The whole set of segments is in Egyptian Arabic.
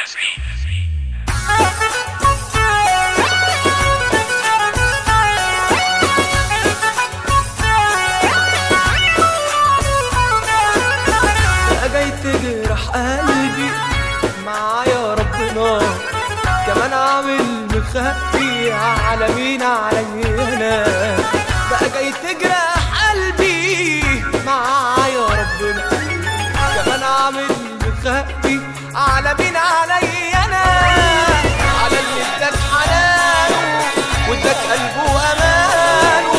جاي تجرح قلبي معايا ربنا كمان عامل مخبي على مين عليا انا بقى جاي تجرح قلبي معايا ربنا كمان عامل مخبي على مين عليا انا على اللي اداك حنانه واداك قلبه وامانه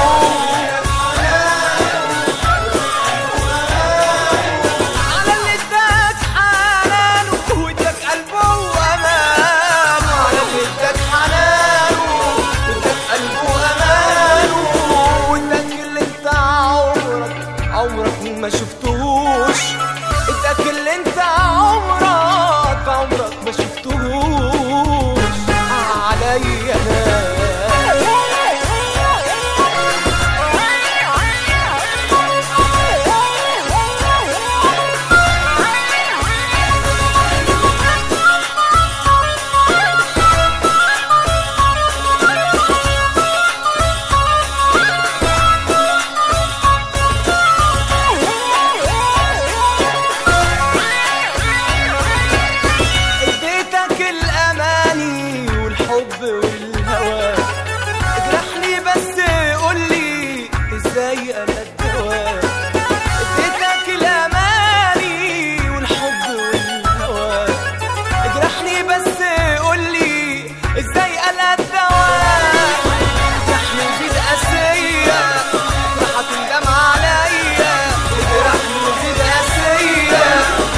على اللي اداك حنانه واداك قلبه وامانه على اللي اداك حنانه واداك قلبه وامانه واداك اللي انت عمرك عمرك ما شفتهوش اداك اللي انت عمرك عمرك ما شفتهوش عليا انا اديتك الاماني والحب والهوى اجرحني بس قولي ازاي انا الدواء اديتك الاماني والحب والهوى اجرحني بس قولي ازاي انا الدواء اجرحني وزيد قاسية راح تندم عليا اجرحني وزيد قاسية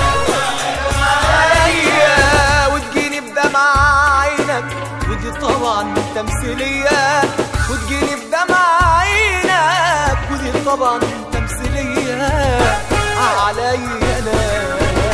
عليا وتجيني بدمع عينك ودي طبعا تمثيلية وتجيني بدمع عينك ودي طبعا تمثيلية عليا انا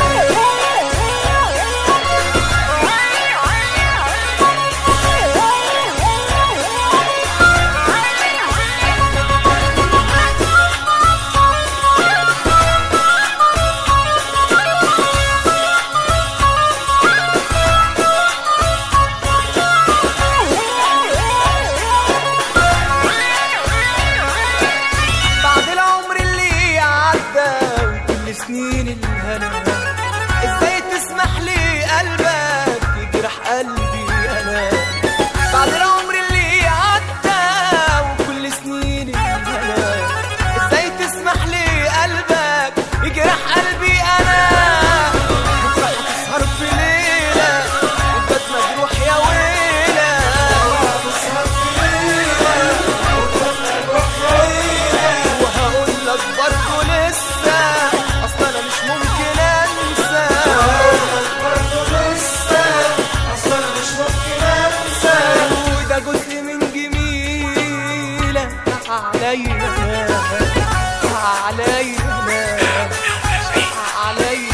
بعد العمر اللي عدى وكل سنين الهنا ازاي تسمح لي قلبك يجرح قلبي انا بعد العمر اللي عدى وكل سنين الهنا ازاي تسمح لي قلبك يجرح قلبي انا بكره هتسهر في ليله وبات مجروح يا ويله هتسهر في ليله وهقول لك برضه لسه اصل انا مش ممكن انسى اصل انا مش ممكن انسى وده جزء من جميلة عليا عليا عليا